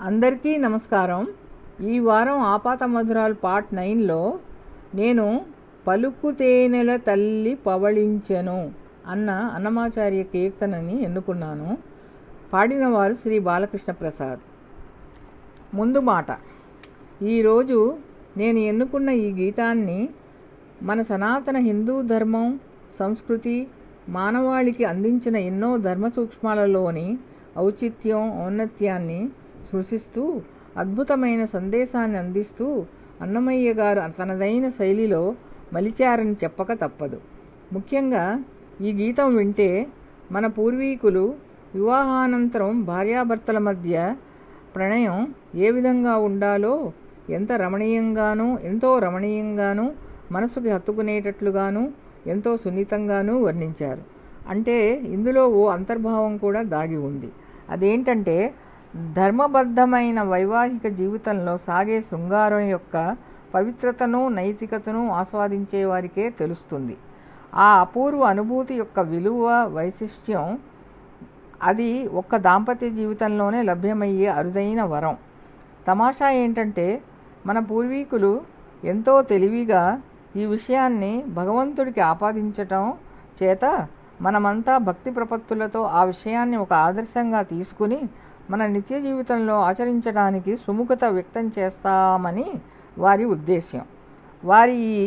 అందరికీ నమస్కారం ఈ వారం ఆపాత మధురాలు పార్ట్ నైన్లో నేను పలుకు తేనెల తల్లి పవళించెను అన్న అన్నమాచార్య కీర్తనని ఎన్నుకున్నాను పాడినవారు శ్రీ బాలకృష్ణ ప్రసాద్ ముందు మాట ఈరోజు నేను ఎన్నుకున్న ఈ గీతాన్ని మన సనాతన హిందూ ధర్మం సంస్కృతి మానవాళికి అందించిన ఎన్నో ధర్మ సూక్ష్మాలలోని ఔచిత్యం ఔన్నత్యాన్ని సృశిస్తూ అద్భుతమైన సందేశాన్ని అందిస్తూ అన్నమయ్య గారు తనదైన శైలిలో మలిచారని చెప్పక తప్పదు ముఖ్యంగా ఈ గీతం వింటే మన పూర్వీకులు వివాహానంతరం భార్యాభర్తల మధ్య ప్రణయం ఏ విధంగా ఉండాలో ఎంత రమణీయంగానూ ఎంతో రమణీయంగానూ మనసుకి హత్తుకునేటట్లుగాను ఎంతో సున్నితంగానూ వర్ణించారు అంటే ఇందులో ఓ అంతర్భావం కూడా దాగి ఉంది అదేంటంటే ధర్మబద్ధమైన వైవాహిక జీవితంలో సాగే శృంగారం యొక్క పవిత్రతను నైతికతను ఆస్వాదించే వారికే తెలుస్తుంది ఆ అపూర్వ అనుభూతి యొక్క విలువ వైశిష్ట్యం అది ఒక్క దాంపత్య జీవితంలోనే లభ్యమయ్యే అరుదైన వరం తమాషా ఏంటంటే మన పూర్వీకులు ఎంతో తెలివిగా ఈ విషయాన్ని భగవంతుడికి ఆపాదించటం చేత మనమంతా భక్తి ప్రపత్తులతో ఆ విషయాన్ని ఒక ఆదర్శంగా తీసుకుని మన నిత్య జీవితంలో ఆచరించడానికి సుముఖత వ్యక్తం చేస్తామని వారి ఉద్దేశ్యం వారి ఈ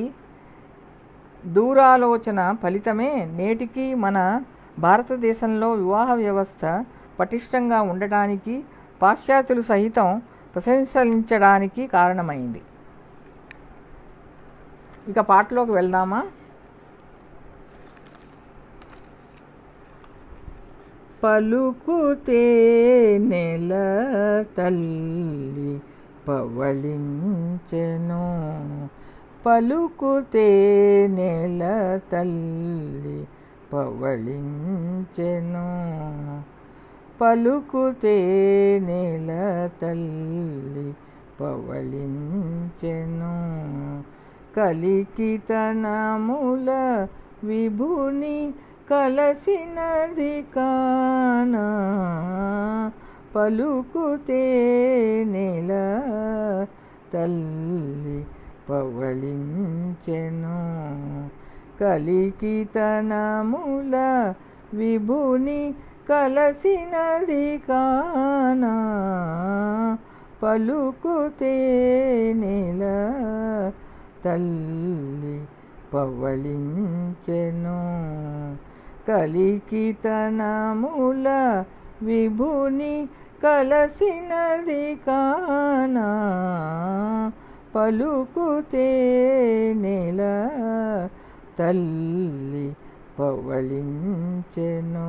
దూరాలోచన ఫలితమే నేటికి మన భారతదేశంలో వివాహ వ్యవస్థ పటిష్టంగా ఉండటానికి పాశ్చాత్యులు సహితం ప్రశంసించడానికి కారణమైంది ఇక పాటలోకి వెళ్దామా పలుకుతే నెల తల్లి పవళించెను పలుకుతే నెల తల్లి పవళించెను పలుకుతే నెల తల్లి పవళించెను కలికితనముల విభుని కలసినది కాన పలుకుతే నెల తల్లి పవళించెను కలికితనముల విభుని కలసినది కాన పలుకుతే నెల తల్లి పవళించెను కలికితనముల విభుని కలసినది కాన పలుకుతే నెల తల్లి పవళించెను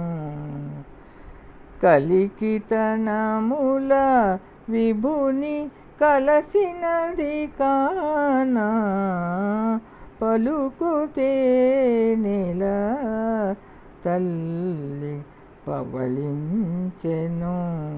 కలికితనముల విభుని కలసినది కాన పలుకుతే నెల తల్లి పవళించెను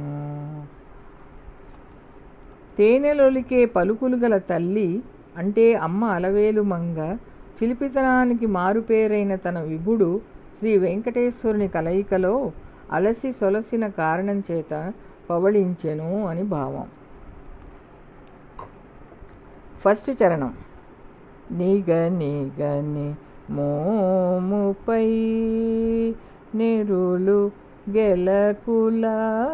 తేనెలొలికే పలుకులు గల తల్లి అంటే అమ్మ అలవేలు మంగ చిలిపితనానికి మారుపేరైన తన విభుడు శ్రీ వెంకటేశ్వరుని కలయికలో అలసి సొలసిన కారణం చేత పవళించెను అని భావం ఫస్ట్ చరణం నిగ నిగని మోముపై నిరులు గెలకుల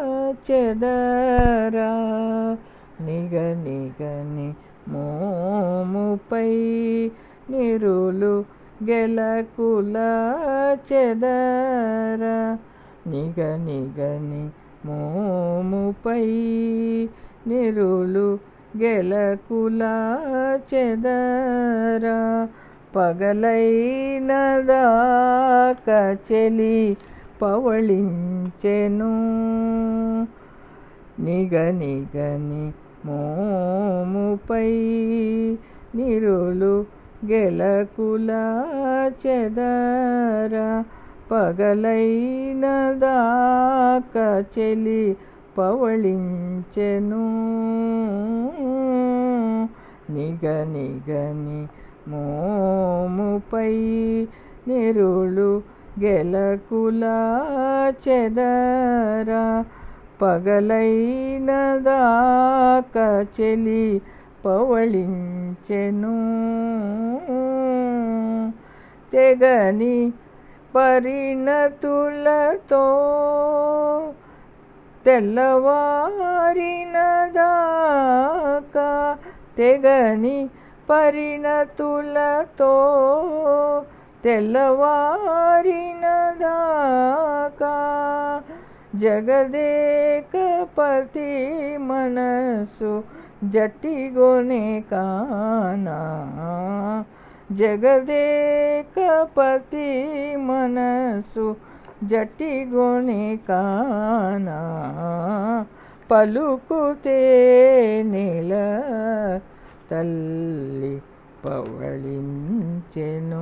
చెదరా నిగ నిగని మోముపై నిరులు గెలకుల చెదరా నిగ నిగని మోముపై నిరులు గెలకుల చెదరా పగలైనదాక చెలి పవళించెను నిగ నిగని మోముపై నిరులు గెలకుల చెదరా పగలైనదాక చెలి పవళించెను నిగ నిగని మోముపై నిరులు గెలకుల చెదరా పగలైన దాక చెలి పవళించెను తెగని పరిణతులతో తెల్లవారిన దాకా తెగని పరిణతులతో తెల్లవారిన దాకా జగదేకపతి మనసు జట్టిగొనే కానా జగదేకపతి మనసు జట్టిగొనే కానా పలుకుతే నెల తల్లి పవళించెను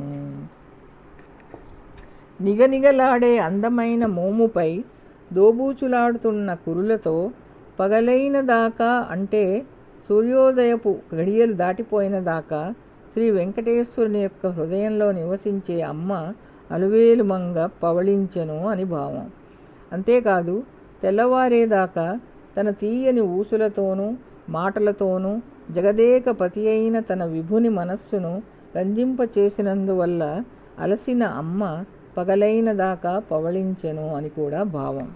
నిగనిగలాడే అందమైన మోముపై దోబూచులాడుతున్న కురులతో పగలైన దాకా అంటే సూర్యోదయపు గడియలు దాటిపోయిన దాకా శ్రీ వెంకటేశ్వరుని యొక్క హృదయంలో నివసించే అమ్మ అలువేలు మంగ పవళించెను అని భావం అంతేకాదు తెల్లవారేదాకా తన తీయని ఊసులతోనూ మాటలతోనూ జగదేక పతి అయిన తన విభుని మనస్సును రంజింపచేసినందువల్ల అలసిన అమ్మ పగలైన దాకా పవళించెను అని కూడా భావం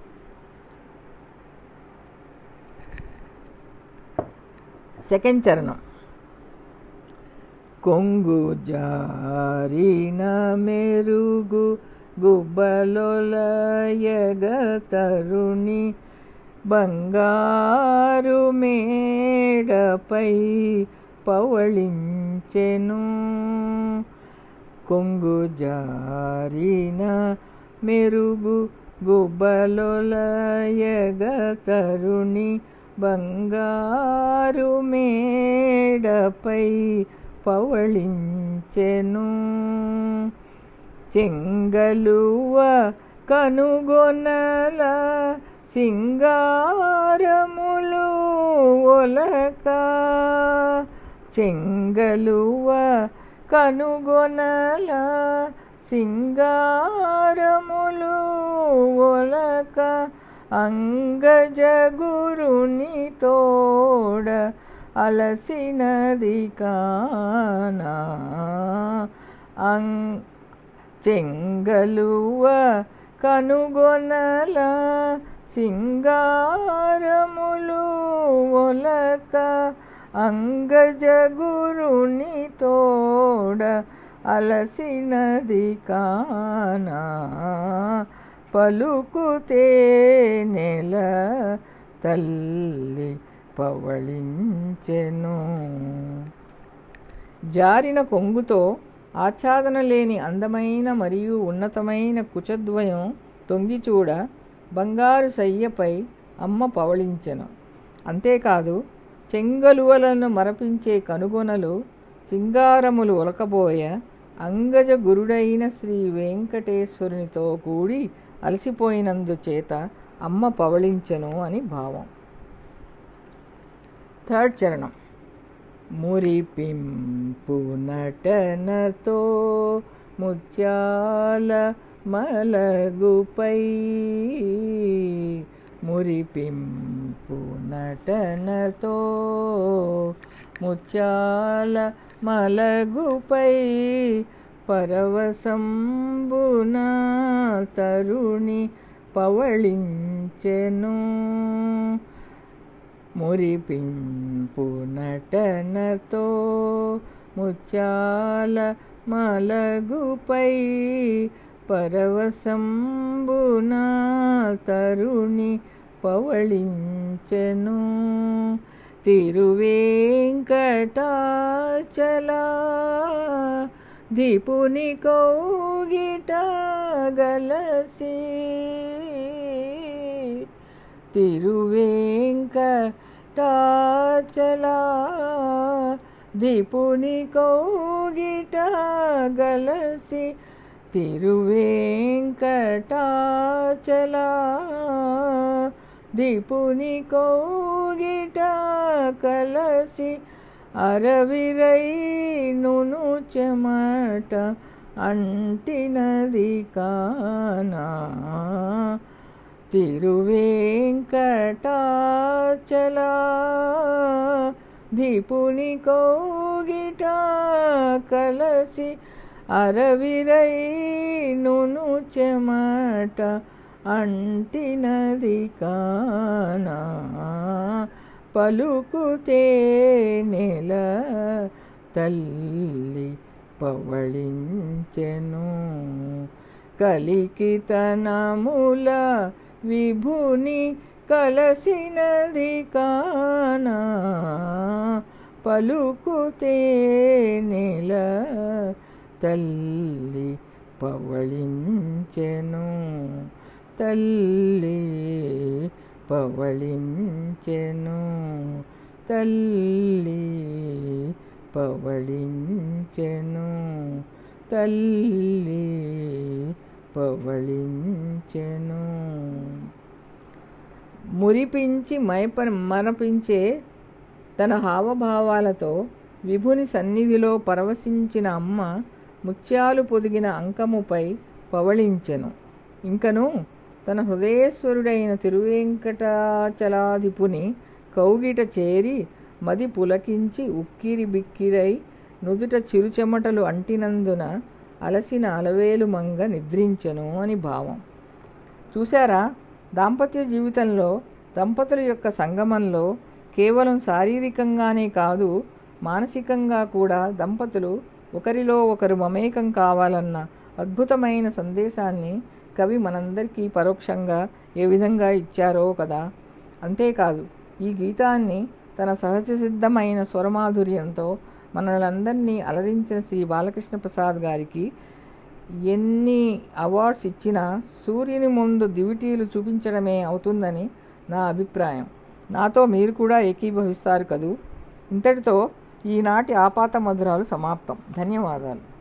సెకండ్ చరణం కొంగు జారిన మెరుగు గుబ్బలొలయగ తరుణి బంగారు మేడపై పవళించెను కొంగు జారిన మెరుగు గుబ్బలొలయగ తరుణి బంగారు మేడపై పవళించెను చెంగలువ కనుగొనల సింగారములు ఒలక చెంగలువ కనుగొనల సింగారములు ఒలక అంగజగురుని తోడ అలసినది కానా అం చెంగలువ కనుగొనల సింగారములు ఒలక అంగజగురుని తోడ అలసినది కానా పలుకుతే నెల తల్లి పవళించెను జారిన కొంగుతో ఆచ్ఛాదన లేని అందమైన మరియు ఉన్నతమైన కుచద్వయం తొంగిచూడ బంగారు సయ్యపై అమ్మ పవళించెను అంతేకాదు చెంగలువలను మరపించే కనుగొనలు సింగారములు ఒలకబోయ అంగజ గురుడైన శ్రీ వెంకటేశ్వరునితో కూడి అలసిపోయినందుచేత అమ్మ పవళించెను అని భావం థర్డ్ చరణం మురిపింపు నటనతో ముత్యాల మలగుపై మురిపింపు నటనతో ముత్యాల మలగుపై పరవశంబున తరుణి పవళించెను మురిపింపు నటనతో ముత్యాల మలగుపై పరవశంబున తరుణి పవళించెను తిరువేంకటాచల దీపుని కౌగిట గలసి తిరువేంకటాచల దీపుని కౌగిట గలసి తిరువేంకటాచల దీపుని కౌగిట కలసి అరవిరై నును చెమట అంటినది కానా తిరువేంకటాచలా దీపుని కౌగిట కలసి అరవిరై నును చెమట అంటినది కానా పలుకుతే నెల తల్లి పవళించెను కలికితనముల విభుని కలసినది కానా పలుకుతే నెల తల్లి పవళించెను తల్లి పవళించెను తల్లి పవళించెను తల్లి పవళించెను మురిపించి మైప మరపించే తన హావభావాలతో విభుని సన్నిధిలో పరవశించిన అమ్మ ముత్యాలు పొదిగిన అంకముపై పవళించెను ఇంకను తన హృదయేశ్వరుడైన తిరువేంకటాచలాధిపుని కౌగిట చేరి మది పులకించి ఉక్కిరి బిక్కిరై నుదుట చిరుచెమటలు అంటినందున అలసిన అలవేలు మంగ నిద్రించెను అని భావం చూశారా దాంపత్య జీవితంలో దంపతుల యొక్క సంగమంలో కేవలం శారీరకంగానే కాదు మానసికంగా కూడా దంపతులు ఒకరిలో ఒకరు మమేకం కావాలన్న అద్భుతమైన సందేశాన్ని కవి మనందరికీ పరోక్షంగా ఏ విధంగా ఇచ్చారో కదా అంతేకాదు ఈ గీతాన్ని తన సహజ సిద్ధమైన స్వరమాధుర్యంతో మనలందరినీ అలరించిన శ్రీ బాలకృష్ణ ప్రసాద్ గారికి ఎన్ని అవార్డ్స్ ఇచ్చినా సూర్యుని ముందు దివిటీలు చూపించడమే అవుతుందని నా అభిప్రాయం నాతో మీరు కూడా ఏకీభవిస్తారు కదూ ఇంతటితో ఈనాటి ఆపాత మధురాలు సమాప్తం ధన్యవాదాలు